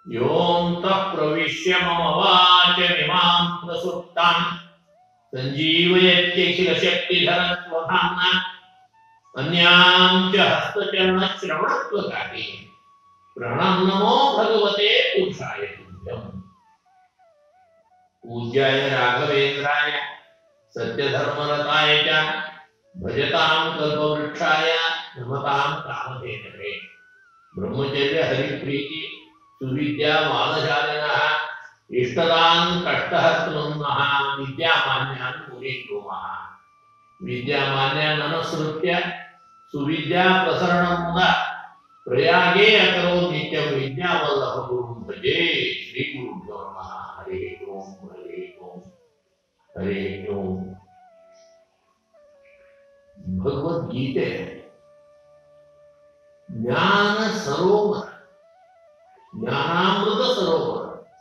ಯೋಂತಃ ಪ್ರವಿಶ್ಯ ಮಮ ವಾಚಮಿಮಾಂ ಪ್ರಸುಪ್ತಾಂ ಸಂಜೀವಯತ್ಯಖಿಲ ಶಕ್ತಿಧರತ್ವಧಾಮ್ನ ಅನ್ಯಾಂ ಚ ಹಸ್ತಚರಣ ಶ್ರವಣತ್ವಕಾರಿ ಪ್ರಣಂ ನಮೋ ಭಗವತೆ ಪುರುಷಾಯ ತುಭ್ಯಂ ಪೂಜ್ಯಾಯ ರಾಘವೇಂದ್ರಾಯ ಸತ್ಯಧರ್ಮರತಾಯ ಚ ಭಜತಾಂ ಕಲ್ಪವೃಕ್ಷಾಯ ನಮತಾಂ ಕಾಮಧೇನವೇ ಬ್ರಹ್ಮಚರ್ಯ ಹರಿಪ್ರೀತಿ ಸುವಿದ್ಯಾ ಮಾನಶಾಲಿನಃ ಇಷ್ಟದಾನ್ ಕಷ್ಟಹರ್ತನಃ ವಿದ್ಯಾಮಾನ್ಯಾನ್ ಮುನೀಂಗುಮಃ ವಿದ್ಯಾಮಾನ್ಯಾನ್ ಅನುಸೃತ್ಯ ಸುವಿದ್ಯಾ ಪ್ರಸರಣಂ ಮುದ ಪ್ರಯಾಗೇ ಅಕರೋ ನಿತ್ಯಂ ವಿದ್ಯಾವಲ್ಲಭ ಗುರುಂ ಭಜೇ ಶ್ರೀ ಗುರುಭ್ಯೋ ನಮಃ ಹರಿ ಓಂ ಹರಿ ಓಂ ಹರಿ ಓಂ ಭಗವದ್ಗೀತೆ ಜ್ಞಾನ ಸರೋವರ ಜ್ಞಾನಾಮೃತ ಸರೋವರ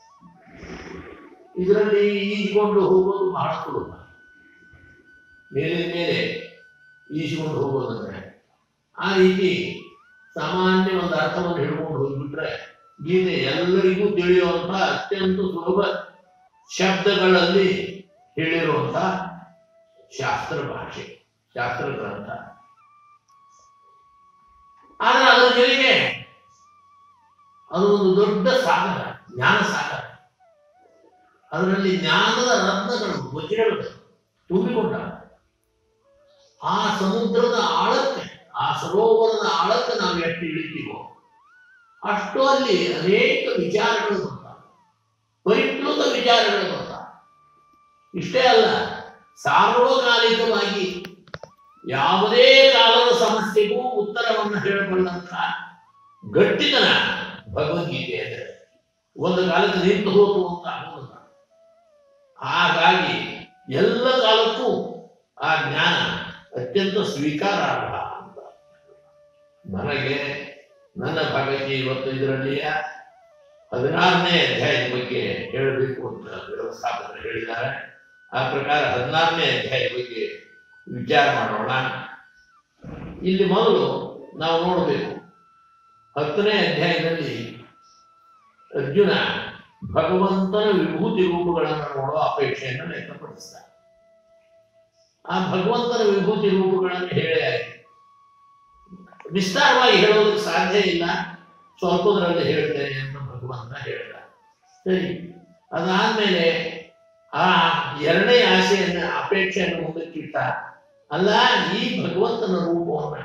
ಇದರಲ್ಲಿ ಈಜಿಕೊಂಡು ಹೋಗೋದು ಬಹಳ ಸುಲಭ ಮೇಲೆ ಮೇಲೆ ಈಜಿಕೊಂಡು ಹೋಗೋದಂದ್ರೆ ಆ ರೀತಿ ಸಾಮಾನ್ಯ ಒಂದು ಅರ್ಥವನ್ನು ಹಿಡ್ಕೊಂಡು ಹೋಗ್ಬಿಟ್ರೆ ಗೀತೆ ಎಲ್ಲರಿಗೂ ತಿಳಿಯುವಂತ ಅತ್ಯಂತ ಸುಲಭ ಶಬ್ದಗಳಲ್ಲಿ ಹೇಳಿರುವಂತ ಶಾಸ್ತ್ರ ಭಾಷೆ ಶಾಸ್ತ್ರ ಗ್ರಂಥ ಆದ್ರೆ ಅದರ ಜೊತೆಗೆ ಅದು ಒಂದು ದೊಡ್ಡ ಸಾಗರ ಜ್ಞಾನ ಸಾಗರ ಅದರಲ್ಲಿ ಜ್ಞಾನದ ರತ್ನಗಳು ವಜ್ರಗಳು ತುಂಬಿಕೊಂಡ ಆ ಸಮುದ್ರದ ಆಳಕ್ಕೆ ಆ ಸರೋವರದ ಆಳಕ್ಕೆ ನಾವು ಎಷ್ಟು ಇಳಿತೀವೋ ಅಷ್ಟು ಅಲ್ಲಿ ಅನೇಕ ವಿಚಾರಗಳು ಬರ್ತಾವೆ ಪರಿಪ್ಲುತ ವಿಚಾರಗಳು ಬರ್ತಾವೆ ಇಷ್ಟೇ ಅಲ್ಲ ಸಾರ್ವಕಾಲಿಕವಾಗಿ ಯಾವುದೇ ಕಾಲದ ಸಮಸ್ಯೆಗೂ ಉತ್ತರವನ್ನು ಹೇಳಬಲ್ಲಂತ ಗಟ್ಟಿತನ ಭಗವದ್ಗೀತೆ ಅಂದರೆ ಒಂದು ಕಾಲಕ್ಕೆ ನಿಂತು ಹೋತು ಅಂತ ಆಗುವುದಿಲ್ಲ ಹಾಗಾಗಿ ಎಲ್ಲ ಕಾಲಕ್ಕೂ ಆ ಜ್ಞಾನ ಅತ್ಯಂತ ಸ್ವೀಕಾರಾರ್ಹ ಅಂತ ನನಗೆ ನನ್ನ ಭಾಗಕ್ಕೆ ಇವತ್ತು ಇದರಲ್ಲಿಯ ಹದಿನಾರನೇ ಅಧ್ಯಾಯದ ಬಗ್ಗೆ ಹೇಳಬೇಕು ಅಂತ ವ್ಯವಸ್ಥಾಪಕರು ಹೇಳಿದ್ದಾರೆ ಆ ಪ್ರಕಾರ ಹದಿನಾರನೇ ಅಧ್ಯಾಯದ ಬಗ್ಗೆ ವಿಚಾರ ಮಾಡೋಣ ಇಲ್ಲಿ ಮೊದಲು ನಾವು ನೋಡಬೇಕು ಹತ್ತನೇ ಅಧ್ಯಾಯದಲ್ಲಿ ಅರ್ಜುನ ಭಗವಂತನ ವಿಭೂತಿ ರೂಪಗಳನ್ನು ನೋಡುವ ಅಪೇಕ್ಷೆಯನ್ನು ವ್ಯಕ್ತಪಡಿಸ್ತಾನೆ ಆ ಭಗವಂತನ ವಿಭೂತಿ ರೂಪಗಳನ್ನು ಹೇಳೇ ಆಯ್ತು ವಿಸ್ತಾರವಾಗಿ ಹೇಳೋದಕ್ಕೆ ಸಾಧ್ಯ ಇಲ್ಲ ಸ್ವಲ್ಪದರಲ್ಲಿ ಹೇಳ್ತೇನೆ ಅಂತ ಭಗವಂತ ಹೇಳಿದ ಸರಿ ಅದಾದ್ಮೇಲೆ ಆ ಎರಡನೇ ಆಸೆಯನ್ನ ಅಪೇಕ್ಷೆಯನ್ನು ಮುಂದಕ್ಕಿಟ್ಟ ಅಲ್ಲ ಈ ಭಗವಂತನ ರೂಪವನ್ನ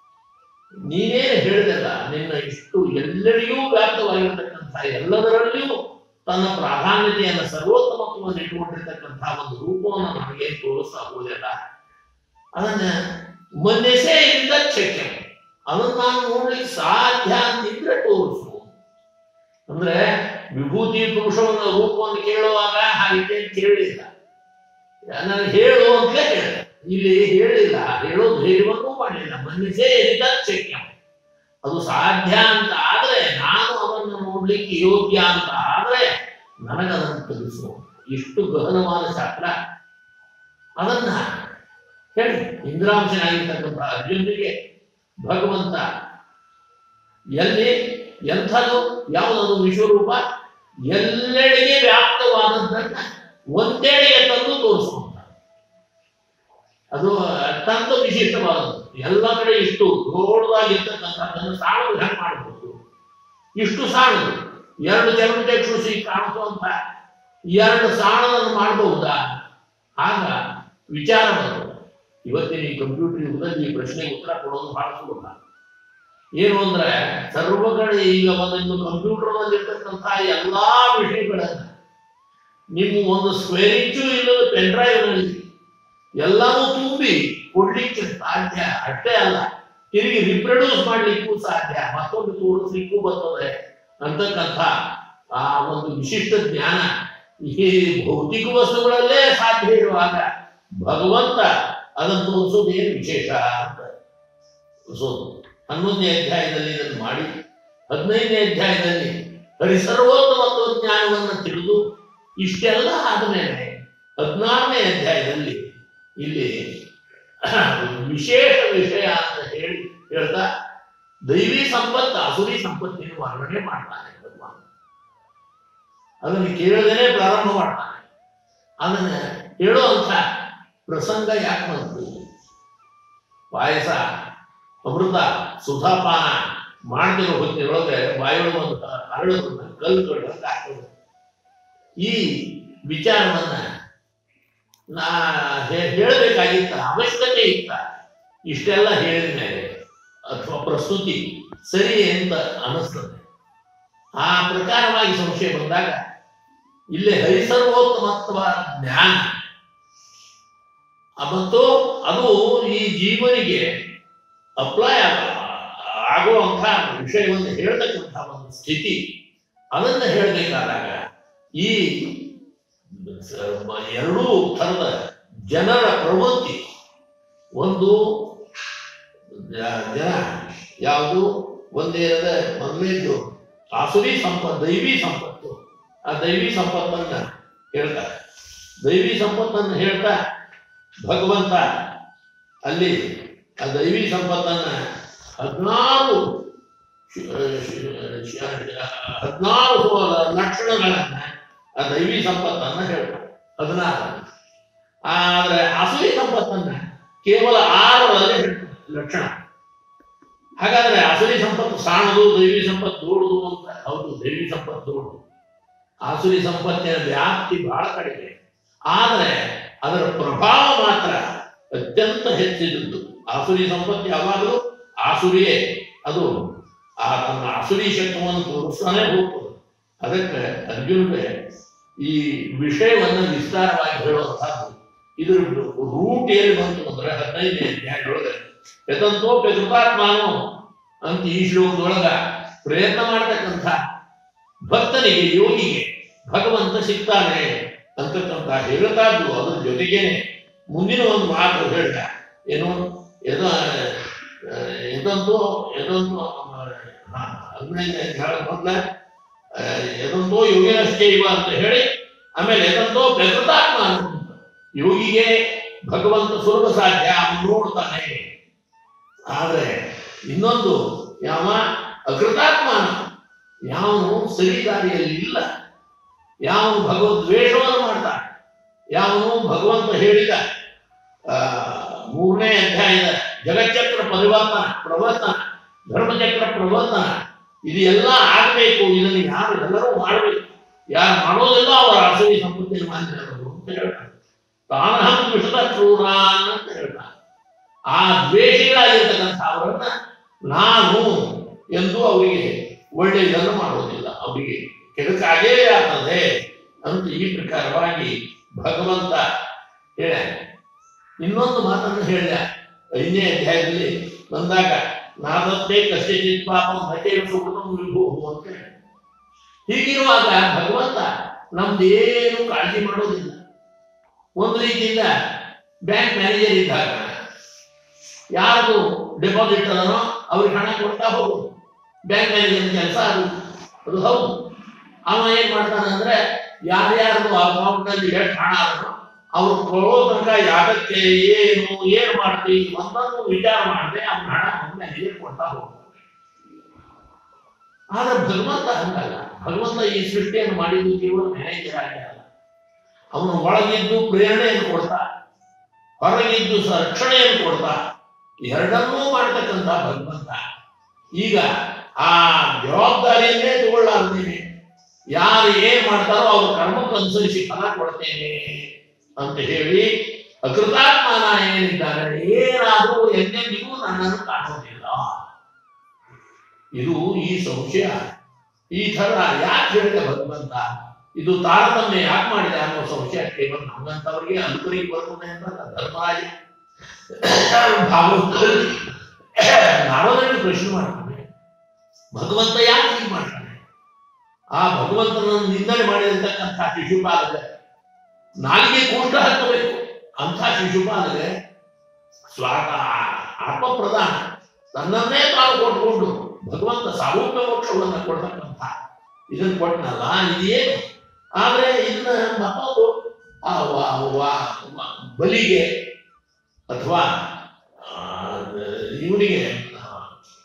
ನೀನೇನು ಹೇಳಿದಲ್ಲ ನಿನ್ನ ಇಷ್ಟು ಎಲ್ಲರಿಗೂ ವ್ಯಾಪ್ತವಾಗಿರ್ತಕ್ಕಂಥ ಎಲ್ಲದರಲ್ಲಿಯೂ ತನ್ನ ಪ್ರಾಧಾನ್ಯತೆಯನ್ನು ಸರ್ವೋತ್ತಮತ್ವವನ್ನು ಇಟ್ಟುಕೊಂಡಿರ್ತಕ್ಕಂಥ ಒಂದು ರೂಪವನ್ನು ನಮಗೆ ತೋರಿಸ್ತಾ ಹೋದಿಲ್ಲ ಅದನ್ನ ಮನ್ಯಸೇ ಇದ್ದ ಶಕ್ಯ ಅದನ್ನ ನಾನು ನೋಡ್ಲಿಕ್ಕೆ ಸಾಧ್ಯ ಅಂತಿದ್ರೆ ತೋರಿಸು ಅಂದ್ರೆ ವಿಭೂತಿ ಪುರುಷವನ್ನ ರೂಪವನ್ನು ಕೇಳುವಾಗ ಹಾಗೆ ಕೇಳಿಲ್ಲ ನಾನು ಹೇಳು ಅಂತಲೇ ಹೇಳಿದೆ ಇಲ್ಲಿ ಹೇಳಿಲ್ಲ ಹೇಳೋ ಧೈರ್ಯವನ್ನೂ ಮಾಡಲಿಲ್ಲ ಮನ್ಯಸೇ ಇದ್ದ ಶಕ್ಯ ಅದು ಸಾಧ್ಯ ಅಂತ ಆದ್ರೆ ನಾನು ಅವನ್ನ ನೋಡ್ಲಿಕ್ಕೆ ಯೋಗ್ಯ ಅಂತ ಆದ್ರೆ ನನಗದನ್ನು ತಿಳಿಸು ಇಷ್ಟು ಗಹನವಾದ ಶಾಸ್ತ್ರ ಅದನ್ನ ಹೇಳಿ ಇಂದ್ರಾಂಶನಾಗಿರ್ತಕ್ಕಂಥ ಅರ್ಜುನಿಗೆ ಭಗವಂತ ಎಲ್ಲಿ ಎಂಥದು ಯಾವುದದು ವಿಶ್ವರೂಪ ಎಲ್ಲೆಡೆಗೆ ವ್ಯಾಪ್ತವಾದದ್ದನ್ನ ಒಂದೆಡೆಗೆ ತಂದು ತೋರಿಸುವಂತ ಅದು ಅತ್ಯಂತ ವಿಶಿಷ್ಟವಾದದ್ದು ಎಲ್ಲ ಕಡೆ ಇಷ್ಟು ದೊಡ್ಡದಾಗಿರ್ತಕ್ಕಂಥದ್ದನ್ನು ಸಾಣದು ಹೆಂಗೆ ಮಾಡಬಹುದು ಇಷ್ಟು ಸಾಣದು ಎರಡು ಚರ್ಮಚಕ್ಷುಷಿ ಕಾಣಿಸುವಂತ ಎರಡು ಸಾಣವನ್ನು ಮಾಡಬಹುದಾ ಆಗ ವಿಚಾರ ಬರ್ತದೆ ಇವತ್ತಿನ ಈ ಕಂಪ್ಯೂಟರ್ ಯುಗದಲ್ಲಿ ಈ ಪ್ರಶ್ನೆಗೆ ಉತ್ತರ ಕೊಡೋದು ಬಹಳ ಸುಲಭ ಏನು ಅಂದ್ರೆ ಸರ್ವ ಕಡೆ ಈಗ ಒಂದೊಂದು ಕಂಪ್ಯೂಟರ್ನಲ್ಲಿ ಇರ್ತಕ್ಕಂಥ ಎಲ್ಲಾ ವಿಷಯಗಳನ್ನ ನಿಮ್ಮ ಒಂದು ಸ್ಕ್ವೇರ್ ಇಂಚು ಇಲ್ಲದ ಪೆನ್ ಡ್ರೈವ್ನಲ್ಲಿ ಎಲ್ಲಾನು ತುಂಬಿ ಕೊಡ್ಲಿಕ್ಕೆ ಸಾಧ್ಯ ಅಷ್ಟೇ ಅಲ್ಲ ತಿರುಗಿ ರಿಪ್ರೊಡ್ಯೂಸ್ ಮಾಡ್ಲಿಕ್ಕೂ ಸಾಧ್ಯ ಮತ್ತೊಂದು ತೋರಿಸ್ಲಿಕ್ಕೂ ಬರ್ತದೆ ಅಂತಕ್ಕಂಥ ಆ ಒಂದು ವಿಶಿಷ್ಟ ಜ್ಞಾನ ಈ ಭೌತಿಕ ವಸ್ತುಗಳಲ್ಲೇ ಸಾಧ್ಯ ಇರುವಾಗ ಭಗವಂತ ಅದನ್ನು ತೋರಿಸೋದು ಏನು ವಿಶೇಷ ಅಂತ ತೋರಿಸೋದು ಹನ್ನೊಂದನೇ ಅಧ್ಯಾಯದಲ್ಲಿ ಇದನ್ನು ಮಾಡಿ ಹದಿನೈದನೇ ಅಧ್ಯಾಯದಲ್ಲಿ ಹರಿಸರ್ವೋತ್ತಮತ್ವ ಜ್ಞಾನವನ್ನು ತಿಳಿದು ಇಷ್ಟೆಲ್ಲ ಆದಮೇಲೆ ಹದಿನಾರನೇ ಅಧ್ಯಾಯದಲ್ಲಿ ಇಲ್ಲಿ ವಿಶೇಷ ವಿಷಯ ಅಂತ ಹೇಳಿ ಹೇಳ್ತಾ ದೈವಿ ಸಂಪತ್ತು ಅಸುರಿ ಸಂಪತ್ತಿನ ವರ್ಣನೆ ಮಾಡ್ತಾನೆ ಭಗವಾನ್ ಅದನ್ನು ಕೇಳದೇನೆ ಪ್ರಾರಂಭ ಮಾಡ್ತಾನೆ ಅದನ್ನ ಹೇಳುವಂಥ ಪ್ರಸಂಗ ಯಾಕೆ ಬಂತು ಪಾಯಸ ಅಮೃತ ಸುಧಾಪಾನ ಮಾಡ್ತಿರೋ ಹೊತ್ತಿನೊಳಗೆ ಬಾಯೊಳಗೆ ಒಂದು ಹರಳೋದನ್ನ ಕಲ್ಲು ತೊಳೆದಂಗೆ ಆಗ್ತದೆ ಈ ವಿಚಾರವನ್ನ ನಾ ಹೇ- ಹೇಳಬೇಕಾಗಿತ್ತ ಅವಶ್ಯಕತೆ ಇತ್ತ ಇಷ್ಟೆಲ್ಲ ಹೇಳಿದ ಮೇಲೆ ಅಥವಾ ಪ್ರಸ್ತುತಿ ಸರಿ ಅಂತ ಅನಿಸ್ತದೆ ಆ ಪ್ರಕಾರವಾಗಿ ಸಂಶಯ ಬಂದಾಗ ಇಲ್ಲಿ ಹರಿಸರ್ವೋತ್ತಮತ್ವ ಜ್ಞಾನ ಆ ಮತ್ತು ಅದು ಈ ಜೀವನಿಗೆ ಅಪ್ಲೈ ಆಗುವಂಥ ವಿಷಯವನ್ನು ಹೇಳ್ತಕ್ಕಂಥ ಒಂದು ಸ್ಥಿತಿ ಅದನ್ನ ಹೇಳಬೇಕಾದಾಗ ಈ ಸ- ಮ- ಎರಡೂ ಥರದ ಜನರ ಪ್ರವೃತ್ತಿ ಒಂದು ಜ- ಜನ ಯಾವುದು ಒಂದೇನದ ಮೊದಲೇದು ಆಸುರಿ ಸಂಪತ್ತು ದೈವಿ ಸಂಪತ್ತು ಆ ದೈವಿ ಸಂಪತ್ತನ್ನ ಹೇಳ್ತಾರೆ ದೈವಿ ಸಂಪತ್ತನ್ನು ಹೇಳ್ತಾ ಭಗವಂತ ಅಲ್ಲಿ ಆ ದೈವಿ ಸಂಪತ್ತನ್ನ ಹದಿನಾರು ಹದಿನಾರು ಲಕ್ಷಣಗಳನ್ನ ಆ ದೈವಿ ಸಂಪತ್ತನ್ನ ಹೇಳ್ತಾರೆ ಹದಿನಾರು ಆದ್ರೆ ಅಸುರಿ ಸಂಪತ್ತನ್ನ ಕೇವಲ ಆರರಲ್ಲಿ ಹೇಳ್ತಾರೆ ಲಕ್ಷಣ ಹಾಗಾದ್ರೆ ಅಸುರಿ ಸಂಪತ್ತು ಸಾಣದು ದೈವಿ ಸಂಪತ್ತು ದೊಡ್ಡದು ಅಂತ ಹೌದು ದೈವಿ ಸಂಪತ್ತು ದೊಡ್ಡದು ಆಸುರಿ ಸಂಪತ್ತಿನ ವ್ಯಾಪ್ತಿ ಬಹಳ ಕಡಿಮೆ ಆದರೆ ಅದರ ಪ್ರಭಾವ ಮಾತ್ರ ಅತ್ಯಂತ ಹೆಚ್ಚಿದದ್ದು ಆಸುರಿ ಸಂಪತ್ತು ಯಾವಾಗಲೂ ಆಸುರಿಯೇ ಅದು ಆ ತನ್ನ ಆಸುರಿ ಶಕ್ತಿಯನ್ನು ತೋರಿಸ್ತಾನೆ ಹೋಗ್ತದೆ ಅದಕ್ಕೆ ಅರ್ಜುನ್ಗೆ ಈ ವಿಷಯವನ್ನು ವಿಸ್ತಾರವಾಗಿ ಹೇಳುವಂತಹದ್ದು ಇದ್ರ ರೂಟ್ ಎಲ್ಲಿ ಬಂತು ಅಂದ್ರೆ ಹದಿನೈದನೇ ಅಧ್ಯಾಯದೊಳಗೆ ಯತಂತೋ ಕೃತಾತ್ಮಾನು ಅಂತ ಈ ಶ್ಲೋಕದೊಳಗ ಪ್ರಯತ್ನ ಮಾಡ್ತಕ್ಕಂಥ ಭಕ್ತನಿಗೆ ಯೋಗಿಗೆ ಭಗವಂತ ಸಿಗ್ತಾನೆ ಅಂತಕ್ಕಂಥ ಹೇಳ್ತಾದ್ದು ಅದ್ರ ಜೊತೆಗೇನೆ ಮುಂದಿನ ಒಂದು ಮಾತು ಹೇಳ್ದ ಏನು ಏನೋ ಎದಂತೋ ಎದಂತೋ ಹದಿನೈದನೇ ಅಧ್ಯಾಯ ಮೊದಲ ಎದಂತೋ ಯೋಗಿನಷ್ಟೇ ಇವ ಅಂತ ಹೇಳಿ ಆಮೇಲೆ ಎದಂತೋ ಪ್ರಕೃತಾತ್ಮ ಅಂತ ಯೋಗಿಗೆ ಭಗವಂತ ಸುಲಭ ಸಾಧ್ಯ ಅವನು ನೋಡ್ತಾನೆ ಆದ್ರೆ ಇನ್ನೊಂದು ಯಾವ ಅಕೃತಾತ್ಮನ ಯಾವನು ಸರಿ ದಾರಿಯಲ್ಲಿ ಇಲ್ಲ ಯಾವನು ಭಗವದ್ ದ್ವೇಷವನ್ನು ಮಾಡ್ತಾನೆ ಯಾವನು ಭಗವಂತ ಹೇಳಿದ ಆ, ಮೂರನೇ ಅಧ್ಯಾಯದ ಜಗಚ್ಚಕ್ರ ಪರಿವರ್ತನ ಪ್ರವರ್ತನ ಧರ್ಮಚಕ್ರ ಪ್ರವರ್ತನ ಇದು ಎಲ್ಲ ಆಗಬೇಕು ಇದನ್ನು ಯಾರು ಎಲ್ಲರೂ ಮಾಡಬೇಕು ಯಾರು ಮಾಡೋದಿಲ್ಲ ಅವರ ಅಸಲಿ ಸಂಪತ್ತಿನ ಮಾನ್ಯರು ಅಂತ ಹೇಳ್ತಾರೆ ತಾನಹಂ ವಿಷದ ಕ್ರೂರಾನ್ ಅಂತ ಹೇಳ್ತಾರೆ ಆ ದ್ವೇಷಿಗಳಾಗಿರ್ತಕ್ಕಂಥ ಅವರನ್ನ ನಾನು ಎಂದು ಅವರಿಗೆ ಒಳ್ಳೆಯದನ್ನು ಮಾಡೋದಿಲ್ಲ ಅವರಿಗೆ ಕೆಡಕಾಗೇ ಆಗ್ತದೆ ಅಂತ ಈ ಪ್ರಕಾರವಾಗಿ ಭಗವಂತ ಹೇಳ ಇನ್ನೊಂದು ಮಾತನ್ನು ಹೇಳಿದ ಐದನೇ ಅಧ್ಯಾಯದಲ್ಲಿ ಬಂದಾಗ ನಾದತ್ತೇ ಕಶ್ಚಿತ್ ಪಾಪಂ ಹತೇವ ಸುಕೃತಂ ವಿಭೋಹು ಅಂತ ಹೇಳಿ. ಹೀಗಿರುವಾಗ ಭಗವಂತ ನಮ್ದೇನು ಕಾಳಜಿ ಮಾಡೋದಿಲ್ಲ ಒಂದು ರೀತಿಯಿಂದ ಬ್ಯಾಂಕ್ ಮ್ಯಾನೇಜರ್ ಇದ್ದಾಗ ಯಾರು ಡೆಪಾಸಿಟ್ ಅದನೋ ಅವ್ರಿಗೆ ಹಣ ಕೊಡ್ತಾ ಹೋಗುದು ಬ್ಯಾಂಕ್ ಮ್ಯಾನೇಜರ್ ಕೆಲಸ ಅದು ಅದು ಹೌದು ಅವ ಏನ್ ಮಾಡ್ತಾನೆ ಅಂದ್ರೆ ಯಾರ್ಯಾರ್ದು ಅಕೌಂಟ್ ನಲ್ಲಿ ಎಷ್ಟು ಹಣ ಅದನೋ ಅವ್ರು ಕೊಡೋ ತನಕ ಯಾಕಕ್ಕೆ ಏನು ಏನ್ ಮಾಡ್ತೀವಿ ಒಂದೊಂದು ವಿಚಾರ ಮಾಡದೆ ಅವ್ನ ಹಣ ಮ್ಯಾನೇಜರ್ ಕೊಡ್ತಾ ಹೋಗ್ತಾನೆ ಆದ್ರೆ ಭಗವಂತ ಹಂಗಲ್ಲ ಭಗವಂತ ಈ ಸೃಷ್ಟಿಯನ್ನು ಮಾಡಿದ್ದು ಕೇವಲ ಮ್ಯಾನೇಜರ್ ಆಗಿ ಅಲ್ಲ ಅವನು ಒಳಗಿದ್ದು ಪ್ರೇರಣೆಯನ್ನು ಕೊಡ್ತಾ ಹೊರಗಿದ್ದು ಸ- ರಕ್ಷಣೆಯನ್ನು ಕೊಡ್ತಾ ಎರಡನ್ನೂ ಮಾಡ್ತಕ್ಕಂಥ ಭಗವಂತ ಈಗ ಆ ಜವಾಬ್ದಾರಿಯನ್ನೇ ತಗೊಳ್ಳಾರ್ದೇನೆ ಯಾರು ಏನ್ ಮಾಡ್ತಾರೋ ಅವ್ರ ಕರ್ಮಕ್ಕೆ ಅನುಸರಿಸಿ ಫಲ ಕೊಡ್ತೇನೆ ಅಂತ ಹೇಳಿ ಅಕೃತಾತ್ಮನ ಏನಿದ್ದಾನೆ ಏನಾದರೂ ಎಂದೆಂದಿಗೂ ನನ್ನನ್ನು ಕಾಣೋದಿಲ್ಲ ಇದು ಈ ಸಂಶಯ ಈ ತರ ಯಾಕೆ ಹೇಳಿದ ಭಗವಂತ ಇದು ತಾರತಮ್ಯ ಯಾಕೆ ಮಾಡಿದ ಅನ್ನೋ ಸಂಶಯ ಕೇವಲ ನಮ್ಮಂತವರಿಗೆ ಅಲ್ಪರಿಗೆ ಬರ್ತದೆ ಅಂತ ಧರ್ಮರಾಜ ಭಾಗವತದಲ್ಲಿ ನಾರದರಿಗೆ ಪ್ರಶ್ನೆ ಮಾಡ್ತಾನೆ ಭಗವಂತ ಯಾಕೆ ಹೀಗೆ ಮಾಡ್ತಾನೆ ಆ ಭಗವಂತನನ್ನು ನಿಂದನೆ ಮಾಡಿರ್ತಕ್ಕಂಥ ಶಿಶುಪಾಲಗೆ ನಾಲಿಗೆ ಕೂಟ ಹತ್ತಬೇಕು ಅಂಥ ಶಿಶುಪಾಲಗೆ ಸ್ವಾತ ಆತ್ಮಪ್ರಧಾನ ತನ್ನನ್ನೇ ತಾನು ಕೊಟ್ಕೊಂಡು ಭಗವಂತ ಸಾರೂಪ್ಯ ಮೋಕ್ಷವನ್ನು ಕೊಡ್ತಕ್ಕಂಥ ಇದನ್ನ ಕೊಟ್ಟನಲ್ಲ ಇದೇನು ಆದ್ರೆ ಇದನ್ನ ಮತ್ತೊಂದು ಆ ವ- ವ- ವ- ಬಲಿಗೆ ಅಥವಾ ಇವನಿಗೆ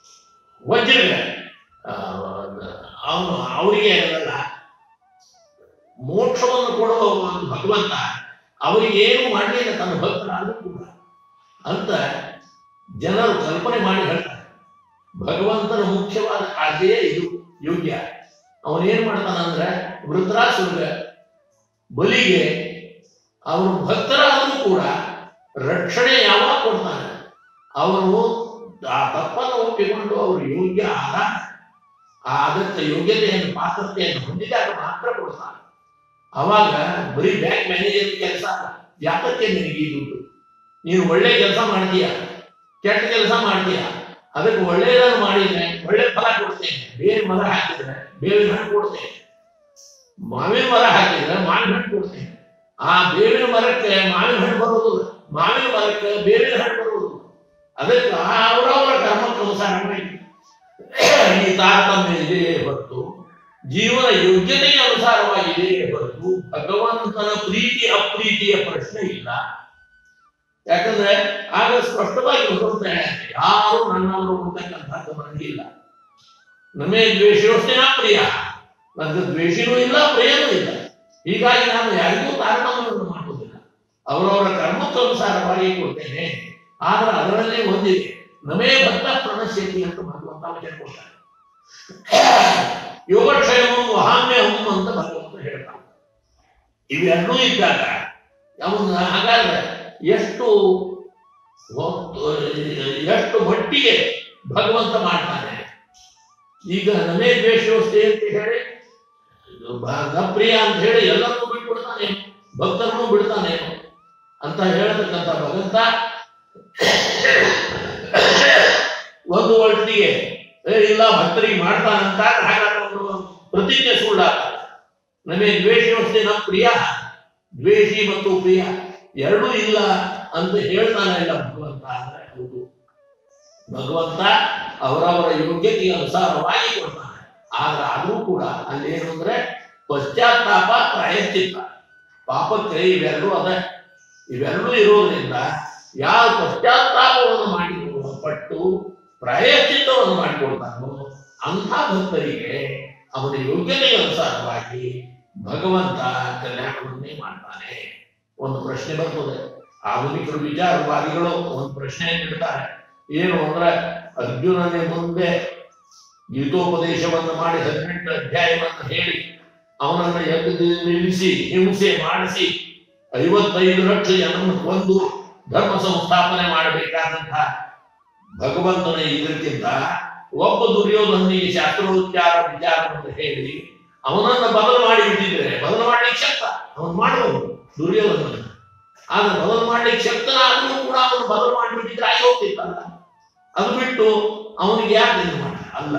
ವಜ್ರಗೆ ಅವನು ಅವರಿಗೆ ಏನಲ್ಲ ಮೋಕ್ಷವನ್ನು ಕೊಡುವ ಒಂದು ಭಗವಂತ ಅವರಿಗೆ ಏನು ಮಾಡಲಿಲ್ಲ ತನ್ನ ಭಕ್ತರಾದರೂ ಕೂಡ ಅಂತ ಜನರು ಕಲ್ಪನೆ ಮಾಡಿ ಹೇಳ್ತಾರೆ ಭಗವಂತನ ಮುಖ್ಯವಾದ ಕಾಳಜಿಯೇ ಇದು ಯೋಗ್ಯ ಅವನೇನ್ ಮಾಡ್ತಾನಂದ್ರೆ ವೃದ್ರಾಸುರ್ಗ ಬಲಿಗೆ ಅವನು ಭಕ್ತರಾದರೂ ಕೂಡ ರಕ್ಷಣೆ ಯಾವಾಗ ಕೊಡ್ತಾನೆ ಅವನು ಆ ತಪ್ಪನ್ನು ಒಪ್ಪಿಕೊಂಡು ಅವರು ಯೋಗ್ಯ ಆದ ಆ ಅದಕ್ಕೆ ಯೋಗ್ಯತೆಯನ್ನು ಪಾತ್ರತೆಯನ್ನು ಹೊಂದಿದಾಗ ಮಾತ್ರ ಕೊಡ್ತಾನೆ ಅವಾಗ ಬರೀ ಬ್ಯಾಂಕ್ ಮ್ಯಾನೇಜರ್ ಕೆಲಸ ಅಲ್ಲ ಯಾಕಕ್ಕೆ ನಿನಗೆ ಈ ದುಡ್ಡು ನೀನು ಒಳ್ಳೆ ಕೆಲಸ ಮಾಡ್ತೀಯ ಕೆಟ್ಟ ಕೆಲಸ ಮಾಡ್ತೀಯ ಅದಕ್ಕೆ ಒಳ್ಳೆಯದನ್ನು ಮಾಡಿದ್ರೆ ಒಳ್ಳೆ ಫಲ ಕೊಡ್ತೇನೆ ಬೇರೆ ಮರ ಹಾಕಿದ್ರೆ ಬೇವಿನ ಹಣ್ಣು ಕೊಡ್ತೇನೆ ಮಾವಿನ ಮರ ಹಾಕಿದ್ರೆ ಮಾವಿನ ಹಣ್ಣು ಕೊಡ್ತೇನೆ ಆ ಬೇವಿನ ಮರಕ್ಕೆ ಮಾವಿನ ಹಣ್ಣು ಬರುವುದು ಮಾವಿನ ಮರಕ್ಕೆ ಬೇವಿನ ಹಣ್ಣು ಬರುವುದು ಅದಕ್ಕೆ ಅವರವರ ಕರ್ಮಕ್ಕನುಸಾರವಾಗಿ ಈ ತಾರತಮ್ಯ ಇದೆ ಹೊರತು ಜೀವನ ಯೋಗ್ಯತೆಗೆ ಅನುಸಾರವಾಗಿದೆ ಹೊರತು ಭಗವಂತನ ಪ್ರೀತಿ ಅಪ್ರೀತಿಯ ಪ್ರಶ್ನೆ ಇಲ್ಲ ಯಾಕಂದ್ರೆ ಆಗ ಸ್ಪಷ್ಟವಾಗಿ ಬರುತ್ತೆ ಯಾರು ನನ್ನವರು ಅಂತಕ್ಕಂಥದ್ದು ನನಗಿಲ್ಲ ನಮೇ ದ್ವೇಷೋಷ್ಟೇ ಪ್ರಿಯ ನನಗೆ ದ್ವೇಷನೂ ಇಲ್ಲ ಪ್ರಿಯನೂ ಇಲ್ಲ ಹೀಗಾಗಿ ನಾನು ಯಾರಿಗೂ ತಾರತಮ್ಯವನ್ನು ಮಾಡುವುದಿಲ್ಲ ಅವರವರ ಕರ್ಮಕ್ಕನುಸಾರವಾಗಿ ಕೊಡ್ತೇನೆ ಆದ್ರೆ ಅದರಲ್ಲಿ ಒಂದಿದೆ ನಮೇ ಭಕ್ತ ಪ್ರಣಶ್ಯತಿ ಅಂತ ಭಗವಂತ ವಚನ ಕೊಡ್ತಾನೆ ಯೋಗಕ್ಷೇಮಂ ವಹಾಮ್ಯಹಂ ಅಂತ ಭಗವಂತ ಹೇಳ್ತಾನೆ ಇವೆರಡೂ ಇದ್ದಾಗ ಅವನ್ನ ಹಾಗಾದ್ರೆ ಎಷ್ಟು ಹೊತ್ತು ಎಷ್ಟು ಮಟ್ಟಿಗೆ ಭಗವಂತ ಮಾಡ್ತಾನೆ ಈಗ ನಮೇ ದ್ವೇಷವಸ್ತೆ ಅಂತ ಹೇಳಿ ಪ್ರಿಯ ಅಂತ ಹೇಳಿ ಎಲ್ಲರನ್ನೂ ಬಿಟ್ಬಿಡ್ತಾನೆ ಭಕ್ತರನ್ನು ಬಿಡ್ತಾನೆ ಅಂತ ಹೇಳತಕ್ಕಂಥ ಭಗವಂತ ಒಂದು ವರ್ಷಿಗೆ ಏ ಇಲ್ಲ ಭಕ್ತರಿಗೆ ಮಾಡ್ತಾನಂತ ಹಾಗಾದ್ರೆ ಒಂದು ಪ್ರತಿಜ್ಞೆ ಸುಳ್ಳಾಗ್ತದೆ ನಮಗೆ ದ್ವೇಷವಸ್ತೆ ನಮ್ಮ ಪ್ರಿಯ ದ್ವೇಷಿ ಮತ್ತು ಪ್ರಿಯ ಎರಡೂ ಇಲ್ಲ ಅಂತ ಹೇಳ್ತಾನೆ ಇಲ್ಲ ಭಗವಂತ ಅಂದ್ರೆ ಹೌದು ಭಗವಂತ ಅವರವರ ಯೋಗ್ಯತೆಗೆ ಅನುಸಾರವಾಗಿ ಕೊಡ್ತಾನೆ ಆದ್ರೆ ಆದ್ರೂ ಕೂಡ ಅಲ್ಲೇನು ಅಂದ್ರೆ ಪಶ್ಚಾತ್ತಾಪ ಪ್ರಾಯಶ್ಚಿತ್ತ ಪಾಪಕ್ಕೆ ಇವೆರಡೂ ಅದ ಇವೆರಡೂ ಇರೋದ್ರಿಂದ ಯಾರು ಪಶ್ಚಾತ್ತಾಪವನ್ನು ಮಾಡಿ ಪಟ್ಟು ಪ್ರಾಯಶ್ಚಿತ್ತವನ್ನು ಮಾಡಿಕೊಳ್ತಾನೋ ಅಂಥ ಭಕ್ತರಿಗೆ ಅವನ ಯೋಗ್ಯತೆಗೆ ಅನುಸಾರವಾಗಿ ಭಗವಂತ ಕಲ್ಯಾಣವನ್ನೇ ಮಾಡ್ತಾನೆ ಒಂದು ಪ್ರಶ್ನೆ ಬರ್ತದೆ ಆಧುನಿಕರು ವಿಚಾರವಾದಿಗಳು ಒಂದು ಪ್ರಶ್ನೆಯನ್ನು ಇಡ್ತಾರೆ ಏನು ಅಂದ್ರೆ ಅರ್ಜುನನೇ ಮುಂದೆ ಗೀತೋಪದೇಶವನ್ನು ಮಾಡಿ ಹದಿನೆಂಟು ಅಧ್ಯಾಯವನ್ನು ಹೇಳಿ ಅವನನ್ನು ಎದ್ದು ನಿಲ್ಲಿಸಿ ಹಿಂಸೆ ಮಾಡಿಸಿ ಐವತ್ತೈದು ಲಕ್ಷ ಜನವನ್ನು ಕೊಂದು ಧರ್ಮ ಸಂಸ್ಥಾಪನೆ ಮಾಡಬೇಕಾದಂತ ಭಗವಂತನ ಇದಕ್ಕಿಂತ ಒಬ್ಬ ದುರ್ಯೋಧನಿಗೆ ಶಾಸ್ತ್ರೋಚ್ಚಾರ ವಿಚಾರವನ್ನು ಹೇಳಿ ಅವನನ್ನ ಬದಲು ಮಾಡಿ ಬಿಟ್ಟಿದ್ರೆ ಬದಲು ಮಾಡ್ಲಿಕ್ಕೆ ಶಕ್ತ ಅವನು ಮಾಡಬಹುದು ದುರ್ಯೋಧನ ಆದ್ರೆ ಬದಲು ಮಾಡ್ಲಿಕ್ಕೆ ಶಕ್ತನಾದ್ರೂ ಕೂಡ ಅವನು ಬದಲು ಮಾಡಿಬಿಟ್ಟಿದ್ರೆ ಆಗಿ ಹೋಗ್ತಿತ್ತಲ್ಲ ಅದು ಬಿಟ್ಟು ಅವನಿಗೆ ಯಾಕೆ ಇದು ಮಾಡ ಅಲ್ಲ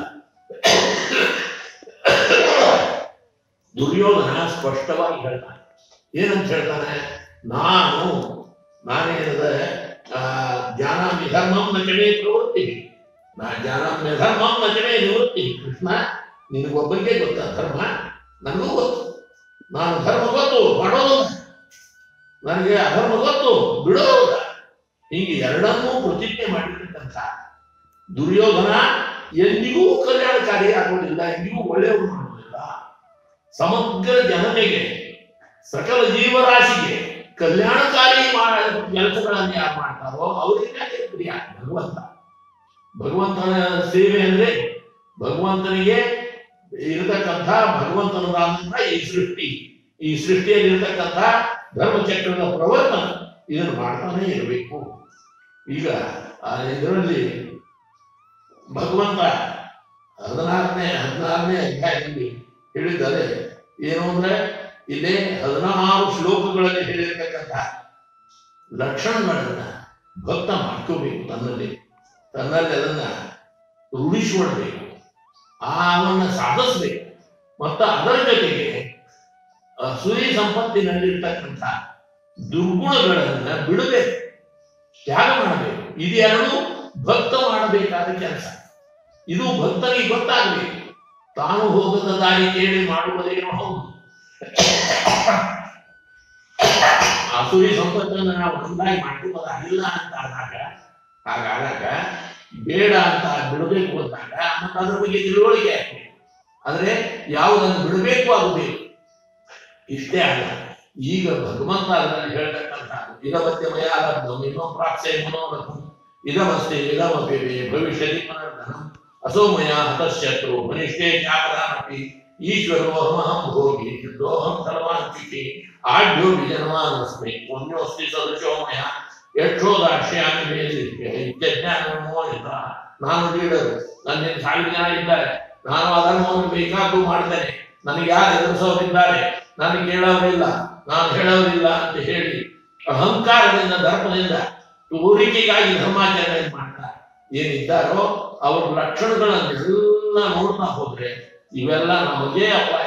ದುರ್ಯೋಧನ ಸ್ಪಷ್ಟವಾಗಿ ಹೇಳ್ತಾನೆ ಏನಂತ ಹೇಳ್ತಾನೆ ನಾನು ನಾನೇನದ ಜ್ಞಾನಾಮಿ ಧರ್ಮಂ ನಚಮೇ ಪ್ರವೃತ್ತಿ ನಾ ಜ್ಞಾನಾಮ್ಯ ಧರ್ಮಂ ನಚಮೇ ನಿವೃತ್ತಿ ಕೃಷ್ಣ ನಿನಗೊಬ್ಬರಿಗೆ ಗೊತ್ತ ಧರ್ಮ ನನಗೂ ಗೊತ್ತು ನಾನು ಧರ್ಮ ಗೊತ್ತು ಮಾಡೋದು ನನಗೆ ಅಧರ್ಮ ಗೊತ್ತು ಬಿಡೋದ ಹೀಗೆ ಎರಡನ್ನೂ ಪ್ರತಿಜ್ಞೆ ಮಾಡಿರ್ತಕ್ಕಂಥ ದುರ್ಯೋಧನ ಎಂದಿಗೂ ಕಲ್ಯಾಣಕಾರಿ ಆಗೋದಿಲ್ಲ ಎಂದಿಗೂ ಒಳ್ಳೆಯವರು ಮಾಡೋದಿಲ್ಲ ಸಮಗ್ರ ಜನತೆಗೆ ಸಕಲ ಜೀವರಾಶಿಗೆ ಕಲ್ಯಾಣಕಾರಿ ಮಾಡ ಕೆಲಸಗಳನ್ನು ಯಾರು ಮಾಡ್ತಾರೋ ಅವರಿಗೆ ಪ್ರಿಯ ಭಗವಂತ ಭಗವಂತನ ಸೇವೆ ಅಂದ್ರೆ ಭಗವಂತನಿಗೆ ಇರತಕ್ಕಂಥ ಭಗವಂತನದಾದಂಥ ಈ ಸೃಷ್ಟಿ ಈ ಸೃಷ್ಟಿಯಲ್ಲಿ ಇರತಕ್ಕಂಥ ಧರ್ಮಚಕ್ರದ ಪ್ರವರ್ತನ ಇದನ್ನು ಮಾಡ್ತಾನೆ ಇರಬೇಕು ಈಗ ಆ ಇದರಲ್ಲಿ ಭಗವಂತ ಹದಿನಾರನೇ ಹದಿನಾರನೇ ಅಧ್ಯಾಯದಲ್ಲಿ ಹೇಳಿದ್ದಾರೆ ಏನು ಅಂದ್ರೆ ಇಲ್ಲಿ ಹದಿನಾರು ಶ್ಲೋಕಗಳಲ್ಲಿ ಹೇಳಿರ್ತಕ್ಕಂಥ ಲಕ್ಷಣಗಳನ್ನ ಭಕ್ತ ಮಾಡ್ಕೋಬೇಕು ತನ್ನಲ್ಲಿ ತನ್ನಲ್ಲಿ ಅದನ್ನ ರೂಢಿಸಿಕೊಳ್ಬೇಕು ಆ ಅವನ್ನ ಸಾಧಿಸ್ಬೇಕು ಮತ್ತು ಅದರ ಜೊತೆಗೆ ಸುರಿ ಸಂಪತ್ತಿನಲ್ಲಿರ್ತಕ್ಕಂಥ ದುರ್ಗುಣಗಳನ್ನ ಬಿಡಬೇಕು ತ್ಯಾಗ ಮಾಡಬೇಕು ಇದೆರಡು ಭಕ್ತ ಮಾಡಬೇಕಾದ ಕೆಲಸ ಇದು ಭಕ್ತನಿಗೆ ಗೊತ್ತಾಗಬೇಕು ತಾನು ಹೋಗದ ದಾರಿ ಕೇಳಿ ಮಾಡುವುದೇನೋ ಹೌದು ಅಸುರಿ ಸಂಪತ್ತನ್ನು ನಾವು ಒಂದಾಗಿ ಮಾಡ್ಕೊಳ್ಳೋದಾಗಿಲ್ಲ ಅಂತ ಆದಾಗ ಹಾಗಾದಾಗ ಬೇಡ ಅಂತ ಬಿಡಬೇಕು ಅಂದಾಗ ಮತ್ತೆ ಅದ್ರ ಬಗ್ಗೆ ತಿಳುವಳಿಕೆ ಆಗ್ಬೇಕು ಆದ್ರೆ ಯಾವುದನ್ನು ಬಿಡಬೇಕು ಅದು ಬೇಕು ಇಷ್ಟೇ ಅಲ್ಲ ಈಗ ಭಗವಂತ ಅದರಲ್ಲಿ ಹೇಳ್ತಕ್ಕಂಥ ಇದಮಧ್ಯಮಯ ಲಬ್ಧಂ ಇನ್ನೊಂದು ಪ್ರಾಪ್ಸೆ ಮನೋರಥಂ ಇದಮಸ್ತಿ ಇದಮಪಿ ಭವಿಷ್ಯದಿ ಪುನರ್ಧನಂ ಅಸೋಮಯ ಹತಶತ್ರು ಮನಿಷ್ಠೇ ಚಾಪದಾನಪಿ ಈಶ್ವರೋ ಅಹಮಹಂ ಭೋಗಿ ಸಿದ್ಧೋಹಂ ಸರ್ವಾಂಚಿಕೆ ಆಢ್ಯೋ ವಿಜನ್ಮಾನಸ್ಮಿ ಪುಣ್ಯೋಸ್ತಿ ಸದೃಶೋ ಮಯ ಯಕ್ಷೋದಾಕ್ಷ್ಯಾಮಿ ಮೇಲಿಕ್ಕೆ ಇತ್ಯಜ್ಞಾನ ಮೋಹಿತ ನಾನು ಲೀಡರು ನನ್ನ ಸಾವಿರ ಜನ ಇದ್ದಾರೆ ನಾನು ಅದನ್ನು ಬೇಕಾದ್ದು ಮಾಡ್ತೇನೆ ನನಗೆ ಯಾರು ಎದುರಿಸೋರಿದ್ದಾರೆ ನನಗೆ ಕೇಳೋರಿಲ್ಲ ನಾನು ಹೇಳೋರಿಲ್ಲ ಅಂತ ಹೇಳಿ ಅಹಂಕಾರದಿಂದ ಧರ್ಮದಿಂದ ತೋರಿಕೆಗಾಗಿ ಧರ್ಮಾಚರಣೆ ಮಾಡ್ತಾರೆ ಏನಿದ್ದಾರೋ ಅವ್ರ ಲಕ್ಷಣಗಳನ್ನೆಲ್ಲ ನೋಡ್ತಾ ಹೋದ್ರೆ ಇವೆಲ್ಲ ನಮಗೆ ಅಪಾಯ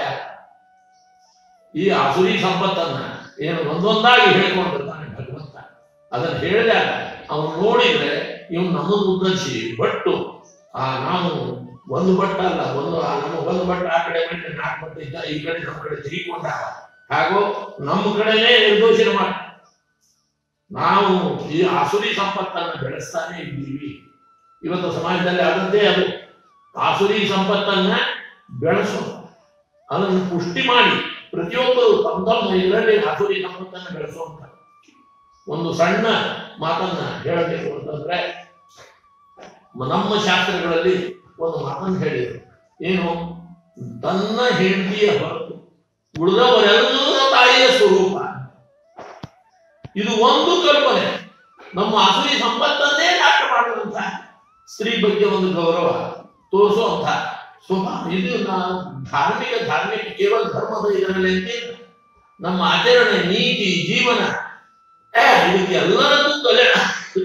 ಈ ಆಸುರಿ ಸಂಪತ್ತನ್ನ ಏನು ಒಂದೊಂದಾಗಿ ಹೇಳ್ಕೊಂಡಿರ್ತಾನೆ ಭಗವಂತ ಅದನ್ನ ಹೇಳಿದಾಗ ಅವನು ನೋಡಿದ್ರೆ ಇವ್ನು ನಮ್ಮನ್ನು ಉದ್ದರಿಸಿ ಬಟ್ಟು ಆ ನಾವು ಒಂದು ಬಟ್ಟ ಅಲ್ಲ ಒಂದು ಆ ನಮ್ಮ ಒಂದು ಬಟ್ಟ ಆ ಕಡೆ ಬಿಟ್ಟು ನಾಲ್ಕು ಬಟ್ಟ ಇದ್ದ ಈ ಕಡೆ ನಮ್ಮ ಕಡೆ ತಿರುಗಿಕೊಂಡಾಗ ಹಾಗೂ ನಮ್ಮ ಕಡೆನೇ ನಿರ್ದೋಷಣೆ ಮಾಡ ನಾವು ಈ ಆಸುರಿ ಸಂಪತ್ತನ್ನು ಬೆಳೆಸ್ತಾನೆ ಇದ್ದೀವಿ ಇವತ್ತು ಸಮಾಜದಲ್ಲಿ ಆದದ್ದೇ ಅದು ಆಸುರಿ ಸಂಪತ್ತನ್ನ ಬೆಳೆಸೋದು ಅದನ್ನು ಪುಷ್ಟಿ ಮಾಡಿ ಪ್ರತಿಯೊಬ್ಬರು ತಮ್ಮ ತಮ್ಮ ಇದರಲ್ಲಿ ಆಸುರಿ ಸಂಪತ್ತನ್ನು ಬೆಳೆಸುವಂತ ಒಂದು ಸಣ್ಣ ಮಾತನ್ನ ಹೇಳಬೇಕು ಅಂತಂದ್ರೆ ಮ- ನಮ್ಮ ಶಾಸ್ತ್ರಗಳಲ್ಲಿ ಒಂದು ಮಾತನ್ನು ಹೇಳಿದರು ಏನು ತನ್ನ ಹೆಂಡತಿಯ ಹೊರತು ಉಳಿದವರೆಲ್ಲ ತಾಯಿಯ ಸ್ವರೂಪ ಇದು ಒಂದು ಕಲ್ಪನೆ ನಮ್ಮ ಆಸುರಿ ಸಂಪತ್ತನ್ನೇ ನಾಶ ಮಾಡುವಂತ ಸ್ತ್ರೀ ಬಗ್ಗೆ ಒಂದು ಗೌರವ ತೋರಿಸುವಂತ ಸ್ವಭಾವ ಇದು ನಾವು ಧಾರ್ಮಿಕ ಧಾರ್ಮಿಕ ಕೇವಲ ಧರ್ಮದ ಇದರಲ್ಲಿ ಅಂತೇನು ನಮ್ಮ ಆಚರಣೆ ನೀತಿ ಜೀವನ ಏ, ಇದಕ್ಕೆ ಎಲ್ಲರದ್ದು ಕಲ್ಯಾಣ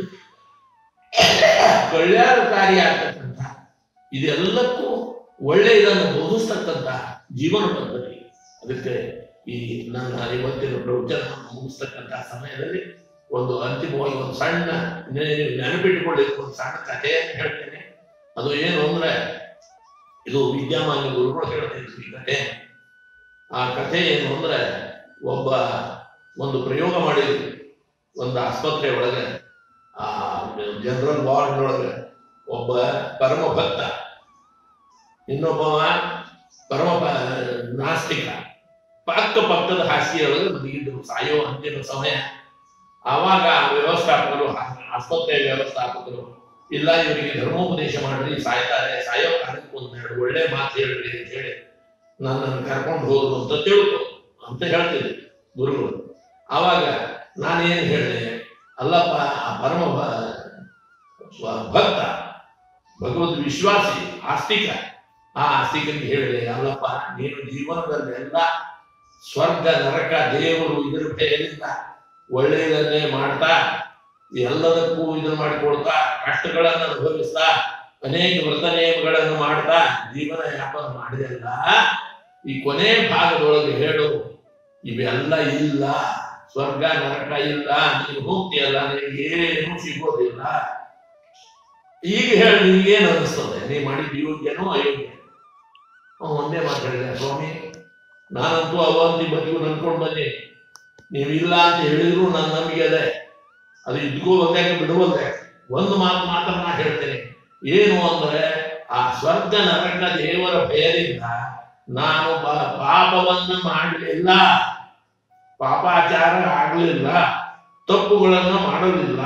ಕಲ್ಯಾಣಕಾರಿ ಆಗ್ತಕ್ಕಂಥ ಇದೆಲ್ಲಕ್ಕೂ ಒಳ್ಳೆಯದನ್ನು ಬೋಧಿಸ್ತಕ್ಕಂಥ ಜೀವನ ಪದ್ಧತಿ ಅದಕ್ಕೆ ಈ ನನ್ನ ಇವತ್ತಿನ ಪ್ರವಚನ ಮುಗಿಸ್ತಕ್ಕಂಥ ಸಮಯದಲ್ಲಿ ಒಂದು ಅಂತಿಮವಾಗಿ ಒಂದು ಸಣ್ಣ ನೆ- ನೆನಪಿಟ್ಟುಕೊಳ್ಳಿಕ್ಕೆ ಒಂದು ಸಣ್ಣ ಕಥೆಯನ್ನು ಹೇಳ್ತೇನೆ ಅದು ಏನು ಅಂದ್ರೆ ಇದು ವಿದ್ಯಾಮಾನ್ಯ ಗುರುಗಳು ಹೇಳ್ತಿದ್ರು ಈ ಕಥೆ ಆ ಕಥೆ ಏನು ಅಂದ್ರೆ ಒಬ್ಬ ಒಂದು ಪ್ರಯೋಗ ಮಾಡಿದ್ರು ಒಂದು ಆಸ್ಪತ್ರೆ ಒಳಗೆ ಆ ಜನರಲ್ ವಾರ್ಡ್ ಒಳಗೆ ಒಬ್ಬ ಪರಮ ಭಕ್ತ ಇನ್ನೊಬ್ಬವ ಪರಮ ಪ- ನಾಸ್ತಿಕ ಪಕ್ಕ ಪಕ್ಕದ ಹಾಸಿಗೆಯೊಳಗೆ ಮಲಗಿದ್ರು ಸಾಯೋ ಅಂತಿಮ ಸಮಯ ಆವಾಗ ವ್ಯವಸ್ಥಾಪಕರು ಆ- ಆಸ್ಪತ್ರೆ ವ್ಯವಸ್ಥಾಪಕರು ಇಲ್ಲ ಇವರಿಗೆ ಧರ್ಮೋಪದೇಶ ಮಾಡ್ರಿ ಸಾಯ್ತಾರೆ ಸಾಯೋ ಕಾಲಕ್ಕೆ ಒಂದೆರಡು ಒಳ್ಳೆ ಮಾತು ಹೇಳ್ರಿ ಅಂತ ಹೇಳಿ ನನ್ನನ್ನು ಕರ್ಕೊಂಡು ಹೋದ್ರು ಅಂತ ತಿಳ್ಕೊ ಅಂತ ಹೇಳ್ತಿದ್ದೆ ಗುರುಗಳು ಆವಾಗ ನಾನೇನು ಹೇಳಿದೆ ಅಲ್ಲಪ್ಪ ಆ ಪರಮ ಭ- ಸ್ವ- ಭಕ್ತ ಭಗವದ್ ವಿಶ್ವಾಸಿ ಆಸ್ತಿಕ ಆ ಆಸ್ತಿಕನಿಗೆ ಹೇಳಿದೆ ಅಲ್ಲಪ್ಪ ನೀನು ಜೀವನದಲ್ಲಿ ಎಲ್ಲ ಸ್ವರ್ಗ ನರಕ ದೇವರು ಇದರ ಭಯದಿಂದ ಒಳ್ಳೆಯದನ್ನೇ ಮಾಡ್ತಾ ಎಲ್ಲದಕ್ಕೂ ಇದನ್ನ ಮಾಡಿಕೊಡ್ತಾ ಕಷ್ಟಗಳನ್ನು ಅನುಭವಿಸ್ತಾ ಅನೇಕ ವ್ರತ ನಿಯಮಗಳನ್ನು ಮಾಡ್ತಾ ಜೀವನ ಯಾಪನ ಮಾಡಿದೆಲ್ಲ ಈ ಕೊನೆ ಭಾಗದೊಳಗೆ ಹೇಳು ಇವೆಲ್ಲ ಇಲ್ಲ ಸ್ವರ್ಗ ನರಕ ಇಲ್ಲ ನೀನು ಹೋಗ್ತೀಯಲ್ಲ ನಿನಗೆ ಏನು ಸಿಗೋದಿಲ್ಲ ಈಗ ಹೇಳಿ ನಿನಗೇನು ಅನಿಸ್ತದೆ ನೀ ಮಾಡಿದ ಯೋಗ್ಯನೋ ಅಯೋಗ್ಯ ಅವ್ನು ಒಂದೇ ಮಾತಾಡಿದ ಸ್ವಾಮಿ ನಾನಂತೂ ಅವಂತಿ ಬದುಕು ಅನ್ಕೊಂಡು ಬಂದೆ ನೀವು ಇಲ್ಲ ಅಂತ ಹೇಳಿದ್ರು ನನ್ನ ನಂಬಿಕೆ ಅದೇ ಅದು ಇದ್ಕೋ ಒಂದೇ ಬಿಡುವಂತೆ ಒಂದು ಮಾತು ಮಾತನ್ನ ನಾ ಹೇಳ್ತೇನೆ ಏನು ಅಂದ್ರೆ ಆ ಸ್ವರ್ಗ ನರಕ ದೇವರ ಭಯದಿಂದ ನಾನು ಪ- ಪಾಪವನ್ನು ಮಾಡಲಿಲ್ಲ ಪಾಪಾಚಾರ ಆಗಲಿಲ್ಲ ತಪ್ಪುಗಳನ್ನು ಮಾಡಲಿಲ್ಲ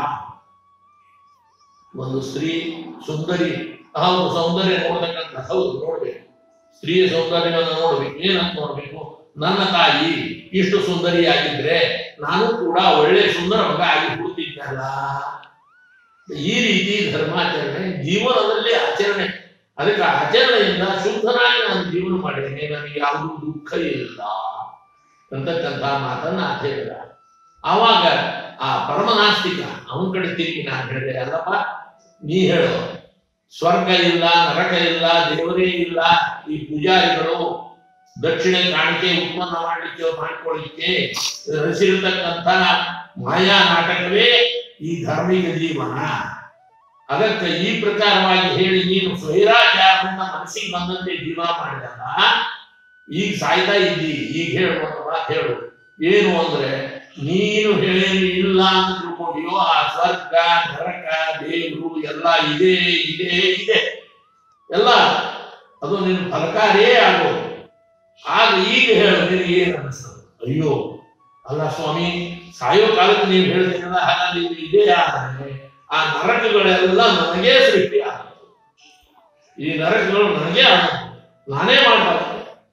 ಒಂದು ಸ್ತ್ರೀ ಸುಂದರಿ ಹೌದು ಸೌಂದರ್ಯ ನೋಡ್ತಕ್ಕಂಥ ಹೌದು ನೋಡ್ಬೇಕು ಸ್ತ್ರೀಯ ಸೌಂದರ್ಯವನ್ನು ನೋಡ್ಬೇಕು ಏನಂತ ನೋಡ್ಬೇಕು ನನ್ನ ತಾಯಿ ಇಷ್ಟು ಸುಂದರಿಯಾಗಿದ್ರೆ ನಾನು ಕೂಡ ಒಳ್ಳೆ ಸುಂದರ ಮಗ ಆಗಿ ಹುಡ್ತಿದ್ದಲ್ಲ ಈ ರೀತಿ ಧರ್ಮಾಚರಣೆ ಜೀವನದಲ್ಲಿ ಆಚರಣೆ ಅದಕ್ಕೆ ಆಚರಣೆಯಿಂದ ಶುದ್ಧನಾಗಿ ನಾನು ಜೀವನ ಮಾಡಿದ್ದೇನೆ ನನಗೆ ಯಾವುದೂ ದುಃಖ ಇಲ್ಲ ಅಂತಕ್ಕಂಥ ಮಾತನ್ನ ಆತ ಹೇಳಿದ ಆವಾಗ ಆ ಪರಮನಾಸ್ತಿಕ ಅವನ ಕಡೆ ತಿರುಗಿ ನಾನು ಹೇಳಿದೆ ಅಲ್ಲಪ್ಪ ನೀ ಹೇಳು ಸ್ವರ್ಗ ಇಲ್ಲ ನರಕ ಇಲ್ಲ ದೇವರೇ ಇಲ್ಲ ಈ ಪೂಜಾರಿಗಳು ದಕ್ಷಿಣ ಕಾಣಿಕೆ ಉತ್ಪನ್ನ ಮಾಡಲಿಕ್ಕೆ ಮಾಡ್ಕೊಳ್ಳಿಕ್ಕೆ ರಚಿರತಕ್ಕಂಥ ಮಾಯಾ ನಾಟಕವೇ ಈ ಧಾರ್ಮಿಕ ಜೀವನ ಅದಕ್ಕೆ ಈ ಪ್ರಕಾರವಾಗಿ ಹೇಳಿ ನೀನು ಸ್ವೈರಾಚಾರದಿಂದ ಮನಸ್ಸಿಗೆ ಬಂದಂತೆ ಜೀವನ ಮಾಡಿದಲ್ಲ ಈಗ ಸಾಯ್ತಾ ಇದ್ದಿ ಈಗ ಹೇಳು ಒಂದು ಮಾತು ಹೇಳು ಏನು ಅಂದ್ರೆ ನೀನು ಹೇಳಿ ಇಲ್ಲ ಅಂತ ತಿಳ್ಕೊಂಡಿಯೋ ಆ ಸ್ವರ್ಗ ನರಕ ದೇವರು ಎಲ್ಲ ಇದೆ ಇದೆ ಇದೆ ಎಲ್ಲ ಅದು ನಿನ್ನ ಫಲಕಾರಿಯೇ ಆಗೋದು ಆಗ ಈಗ ಹೇಳು ನಿನಗೆ ಏನು ಅನಿಸ್ತದೆ ಅಯ್ಯೋ ಅಲ್ಲ ಸ್ವಾಮಿ ಸಾಯೋ ಕಾಲಕ್ಕೆ ನೀವು ಹೇಳ್ತೀರಲ್ಲ ಹಾಗಾಗಿ ಇದು ಇದೇ ಆದರೆ ಆ ನರಕಗಳೆಲ್ಲ ನನಗೇ ಸೃಷ್ಟಿ ಆಗುತ್ತೆ ಈ ನರಕಗಳು ನನಗೇ ಆಗುತ್ತೆ ನಾನೇ ಮಾಡಬಾರ್ದು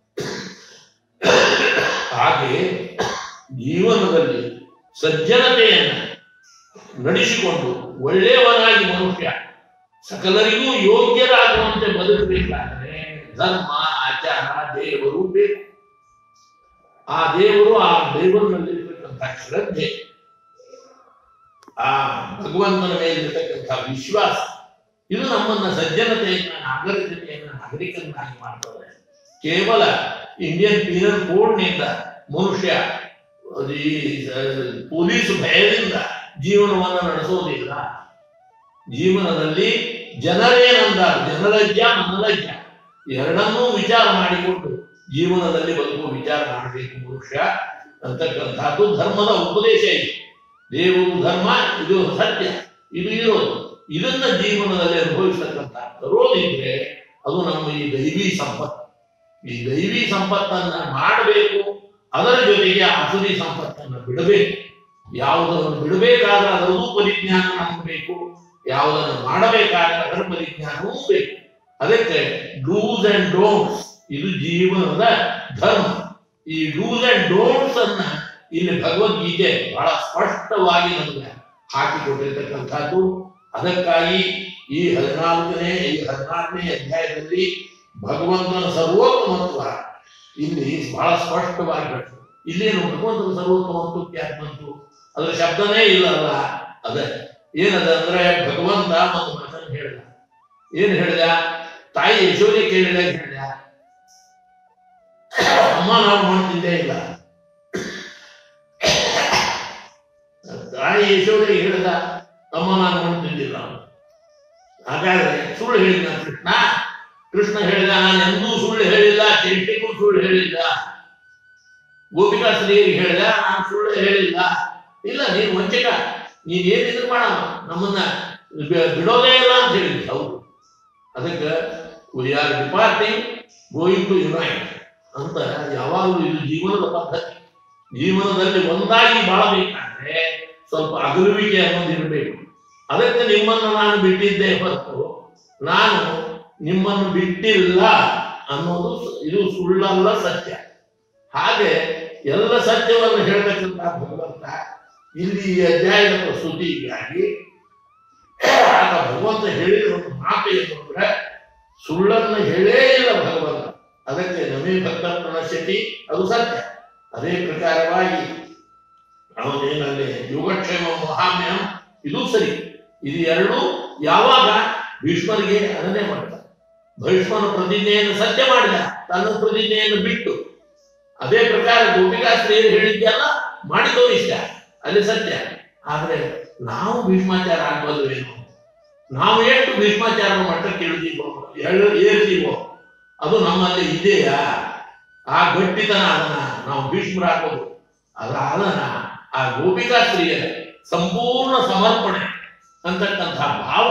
ಹಾಗೆ ಜೀವನದಲ್ಲಿ ಸಜ್ಜನತೆಯನ್ನ ನಡೆಸಿಕೊಂಡು ಒಳ್ಳೆಯವನಾಗಿ ಮನುಷ್ಯ ಸಕಲರಿಗೂ ಯೋಗ್ಯರಾಗುವಂತೆ ಬದುಕಬೇಕಾದರೆ ಧರ್ಮ ಆಚಾರ ದೇವರು ಬೇಕು ಆ ದೇವರು ಆ ದೇವರಲ್ಲಿರ್ತಕ್ಕಂಥ ಶ್ರದ್ಧೆ ಆ ಭಗವಂತನ ಮೇಲಿರ್ತಕ್ಕಂಥ ವಿಶ್ವಾಸ ಇದು ನಮ್ಮನ್ನ ಸಜ್ಜನತೆಯನ್ನ ನಾಗರಿಕತೆಯನ್ನ ನಾಗರಿಕನಾಗಿ ಮಾಡ್ತದೆ ಕೇವಲ ಇಂಡಿಯನ್ ಪೀನಲ್ ಕೋಡ್ನಿಂದ ಮನುಷ್ಯ ಅದು ಈ ಪೊಲೀಸ್ ಭಯದಿಂದ ಜೀವನವನ್ನು ನಡೆಸೋದಿಲ್ಲ ಜೀವನದಲ್ಲಿ ಜನರೇನಂದ ಜನಲಜ್ಜ ಮನಲಜ್ಜ ಎರಡನ್ನೂ ವಿಚಾರ ಮಾಡಿಕೊಂಡು ಜೀವನದಲ್ಲಿ ಬದುಕುವ ವಿಚಾರ ಮಾಡಬೇಕು ಮನುಷ್ಯ ಅಂತಕ್ಕಂಥದ್ದು ಧರ್ಮದ ಉಪದೇಶ ಇದೆ ದೇವರು ಧರ್ಮ ಇದು ಸತ್ಯ ಇದು ಇರೋದು ಇದನ್ನ ಜೀವನದಲ್ಲಿ ಅನುಭವಿಸತಕ್ಕಂಥ ತರೋದಿದ್ರೆ ಅದು ನಮ್ಮ ಈ ದೈವಿ ಸಂಪತ್ತು ಈ ದೈವಿ ಸಂಪತ್ತನ್ನ ಮಾಡಬೇಕು ಅದರ ಜೊತೆಗೆ ಆಸುರಿ ಸಂಪತ್ತನ್ನ ಬಿಡಬೇಕು ಯಾವುದನ್ನು ಬಿಡಬೇಕಾದ್ರೆ ಅದರದ್ದು ಪರಿಜ್ಞಾನ ನಮಗೆ ಬೇಕು ಯಾವುದನ್ನು ಮಾಡಬೇಕಾದ್ರೆ ಅದರ ಪರಿಜ್ಞಾನವೂ ಬೇಕು ಅದಕ್ಕೆ ಡೂಸ್ ಅಂಡ್ ಡೋಂಟ್ಸ್ ಇದು ಜೀವನದ ಧರ್ಮ ಈ ಡೂಸ್ ಅಂಡ್ ಡೋಂಟ್ಸ್ ಅನ್ನ ಇಲ್ಲಿ ಭಗವದ್ಗೀತೆ ಬಹಳ ಸ್ಪಷ್ಟವಾಗಿ ನಮಗೆ ಹಾಕಿಕೊಟ್ಟಿರ್ತಕ್ಕಂಥದ್ದು ಅದಕ್ಕಾಗಿ ಈ ಹದಿನಾಲ್ಕನೇ ಈ ಹದಿನಾರನೇ ಅಧ್ಯಾಯದಲ್ಲಿ ಭಗವಂತನ ಸರ್ವೋತ್ತಮತ್ವ ಇಲ್ಲಿ ಬಹಳ ಸ್ಪಷ್ಟವಾಗಿ ಹೇಳ್ತದೆ ಇಲ್ಲೇನು ಭಗವಂತನ ಸರ್ವೋತ್ತಮತ್ವಕ್ಕೆ ಯಾಕೆ ಬಂತು ಅದರ ಶಬ್ದನೇ ಇಲ್ಲಲ್ಲ ಅದೇ ಏನದ ಅಂದ್ರೆ ಭಗವಂತ ಒಂದು ಮಾತನ್ನು ಹೇಳಿದ ಏನ್ ಹೇಳಿದ ತಾಯಿ ಯಶೋದೆ ಕೇಳಿದಾಗ ಹೇಳಿದ ಅಮ್ಮ ನಾವು ಮಾಡ್ತಿದ್ದೇ ಇಲ್ಲ ತಾಯಿ ಯಶೋದೆ ಹೇಳಿದ ಅಮ್ಮ ನಾನು ಮಾಡ್ತಿದ್ದಿಲ್ಲ ಹಾಗಾದ್ರೆ ಸುಳ್ಳು ಹೇಳಿದ ಕೃಷ್ಣ ಕೃಷ್ಣ ಹೇಳಿದ ನಾನು ಎಂದೂ ಸುಳ್ಳು ಹೇಳಿಲ್ಲ ಚೇಟಿಗೂ ಸುಳ್ಳು ಹೇಳಿಲ್ಲ ಗೋಪಿಕಾ ಸ್ತ್ರೀಯರಿಗೆ ಹೇಳಿದ ನಾನು ಸುಳ್ಳು ಹೇಳಿಲ್ಲ ಇಲ್ಲ ನೀನು ವಂಚಕ ನೀನ್ ಏನಿದ್ರು ಮಾಡ ನಮ್ಮನ್ನ ಬಿ- ಬಿಡೋದೇ ಇಲ್ಲ ಅಂತ ಹೇಳಿದ್ವಿ ಹೌದು ಅದಕ್ಕೆ we are departing going to unite ಅಂತ ಯಾವಾಗಲೂ ಇದು ಜೀವನದ ಪದ್ಧತಿ ಜೀವನದಲ್ಲಿ ಒಂದಾಗಿ ಬಾಳಬೇಕಾದ್ರೆ ಸ್ವಲ್ಪ ಅಗಲುವಿಕೆ ಅನ್ನೋದು ಇರಬೇಕು ಅದಕ್ಕೆ ನಿಮ್ಮನ್ನು ನಾನು ಬಿಟ್ಟಿದ್ದೇ ಹೊರತು ನಾನು ನಿಮ್ಮನ್ನು ಬಿಟ್ಟಿಲ್ಲ ಅನ್ನೋದು ಸ- ಇದು ಸುಳ್ಳಲ್ಲ ಸತ್ಯ ಹಾಗೆ ಎಲ್ಲ ಸತ್ಯವನ್ನು ಹೇಳ್ತಕ್ಕಂಥ ಭಗವಂತ ಇಲ್ಲಿ ಈ ಅಧ್ಯಾಯದ ಪ್ರಸ್ತುತಿಗಾಗಿ ಆತ ಭಗವಂತ ಹೇಳಿದ ಒಂದು ಮಾತು ಏನು ಅಂದ್ರೆ ಸುಳ್ಳನ್ನು ಹೇಳೇ ಇಲ್ಲ ಭಗವಂತ ಅದಕ್ಕೆ ನಮೇ ಭಕ್ತ ಪ್ರಣಶ್ಯತಿ ಅದು ಸತ್ಯ ಅದೇ ಪ್ರಕಾರವಾಗಿ ಅವನೇನಲ್ಲಿ ಯೋಗಕ್ಷೇಮ ಮಹಾಮ್ಯಂ ಇದು ಸರಿ ಇದು ಎರಡು ಯಾವಾಗ ಭೀಷ್ಮರಿಗೆ ಅದನ್ನೇ ಮಾಡಿದ ಭೀಷ್ಮನ ಪ್ರತಿಜ್ಞೆಯನ್ನು ಸತ್ಯ ಮಾಡಿದ ತನ್ನ ಪ್ರತಿಜ್ಞೆಯನ್ನು ಬಿಟ್ಟು ಅದೇ ಪ್ರಕಾರ ಗೋಪಿಕಾ ಸ್ತ್ರೀಯರು ಹೇಳಿದ್ದೆಲ್ಲ ಮಾಡಿ ತೋರಿಸಿದ ಅಲ್ಲಿ ಸತ್ಯ ಆದ್ರೆ ನಾವು ಭೀಷ್ಮಾಚಾರ ಆಗ್ಬಲ್ವೇನೋ ನಾವು ಎಷ್ಟು ಭೀಷ್ಮಾಚಾರ ಮಟ್ಟಕ್ಕೆ ಇಳಿದೀವೋ ಎಳ್- ಏರ್ತೀವೋ ಅದು ನಮ್ಮಲ್ಲಿ ಇದೆಯಾ ಆ ಗಟ್ಟಿತನ ಅದನ್ನ ನಾವು ಭೀಷ್ಮರಾಗೋದು ಅದಾದನ ಆ ಗೋಪಿಕಾ ಸ್ತ್ರೀಯರ ಸಂಪೂರ್ಣ ಸಮರ್ಪಣೆ ಅಂತಕ್ಕಂಥ ಭಾವ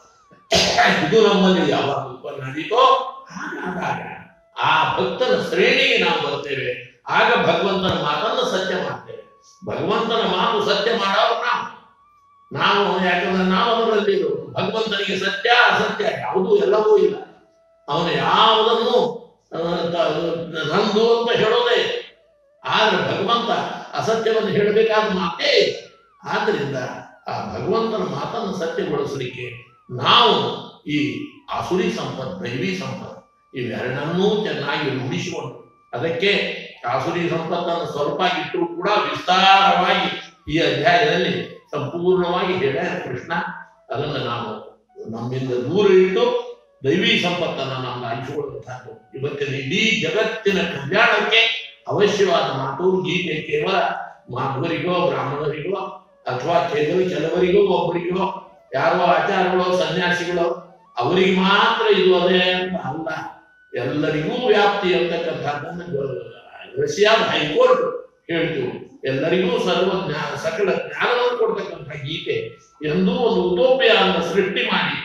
ಇದು ನಮ್ಮಲ್ಲಿ ಯಾವಾಗ ಉತ್ಪನ್ನ ನಡೀತೋ ಹಾಗಾದಾಗ ಆ ಭಕ್ತನ ಶ್ರೇಣಿಗೆ ನಾವು ಬರ್ತೇವೆ ಆಗ ಭಗವಂತನ ಮಾತನ್ನು ಸತ್ಯ ಮಾಡ್ತೇವೆ ಭಗವಂತನ ಮಾತು ಸತ್ಯ ಮಾಡೋರು ನಾವು ನಾವು ಯಾಕಂದ್ರೆ ನಾವು ಅದರಲ್ಲಿ ಇರೋದು. ಭಗವಂತನಿಗೆ ಸತ್ಯ ಅಸತ್ಯ ಯಾವುದೂ ಎಲ್ಲವೂ ಇಲ್ಲ ಅವನು ಯಾವುದನ್ನು ಆ, ತ- ನಂದು ಅಂತ ಹೇಳೋದೇ ಇಲ್ಲ. ಆದ್ರೆ ಭಗವಂತ ಅಸತ್ಯವನ್ನು ಹೇಳಬೇಕಾದ ಮಾತೇ ಇಲ್ಲ. ಆದ್ರಿಂದ ಆ ಭಗವಂತನ ಮಾತನ್ನು ಸತ್ಯಗೊಳಿಸಲಿಕ್ಕೆ ನಾವು ಈ ಆಸುರಿ ಸಂಪತ್ ದೈವಿ ಸಂಪತ್ ಇವೆರಡನ್ನೂ ಚೆನ್ನಾಗಿ ರೂಢಿಸಿಕೊಂಡು ಅದಕ್ಕೆ ಆಸುರಿ ಸಂಪತ್ತನ್ನು ಸ್ವಲ್ಪ ಇಟ್ಟರೂ ಕೂಡ ವಿಸ್ತಾರವಾಗಿ ಈ ಅಧ್ಯಾಯದಲ್ಲಿ ಸಂಪೂರ್ಣವಾಗಿ ಹೇಳ್ಯಾರ ಕೃಷ್ಣ ಅದನ್ನು ನಾವು ನಮ್ಮಿಂದ ದೂರ ಇಟ್ಟು ದೈವಿ ಸಂಪತ್ತನ್ನು ನಾವು ಆಯ್ದುಕೊಳ್ಳುವಂತಹದ್ದು ಇವತ್ತಿನ ಇಡೀ ಜಗತ್ತಿನ ಕಲ್ಯಾಣಕ್ಕೆ ಅವಶ್ಯವಾದ ಮಾತು ಗೀತೆ ಕೇವಲ ಮಾಧ್ವರಿಗೋ ಬ್ರಾಹ್ಮಣರಿಗೋ ಅಥವಾ ಕೆಲವು ಕೆಲವರಿಗೋ ಒಬ್ಬರಿಗೋ ಯಾರೋ ಆಚಾರಗಳು ಸನ್ಯಾಸಿಗಳು ಅವರಿಗೆ ಮಾತ್ರ ಇದು ಅದೇ ಅಂತ ಅಲ್ಲ ಎಲ್ಲರಿಗೂ ವ್ಯಾಪ್ತಿ ಅಂತಕ್ಕಂಥದ್ದನ್ನು ರಷ್ಯಾದ ಹೈಕೋರ್ಟ್ ಹೇಳ್ತೀವಿ ಎಲ್ಲರಿಗೂ ಸರ್ವ ಜ್ಞಾನ ಸಕಲ ಜ್ಞಾನವನ್ನು ಕೊಡ್ತಕ್ಕಂಥ ಗೀತೆ ಎಂದೂ ಒಂದು ಉತೋಪಿಯನ್ನು ಸೃಷ್ಟಿ ಮಾಡಿ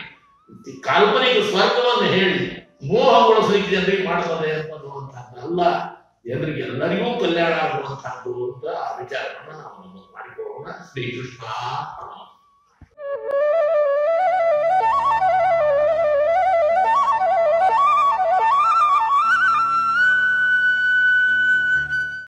ಕಾಲ್ಪನಿಕ ಸ್ವರ್ಗವನ್ನು ಹೇಳಿ ಮೋಹಗೊಳಿಸಲಿಕ್ಕೆ ಜನರಿಗೆ ಮಾಡ್ತದೆ ಅನ್ನುವಂಥದ್ದಲ್ಲ ಜನರಿಗೆ ಎಲ್ಲರಿಗೂ ಕಲ್ಯಾಣ ಆಗುವಂತಹದ್ದು ಅಂತ ಆ ವಿಚಾರವನ್ನು ನಾವು ಮಾಡಿಕೊಳ್ಳೋಣ ಶ್ರೀಕೃಷ್ಣ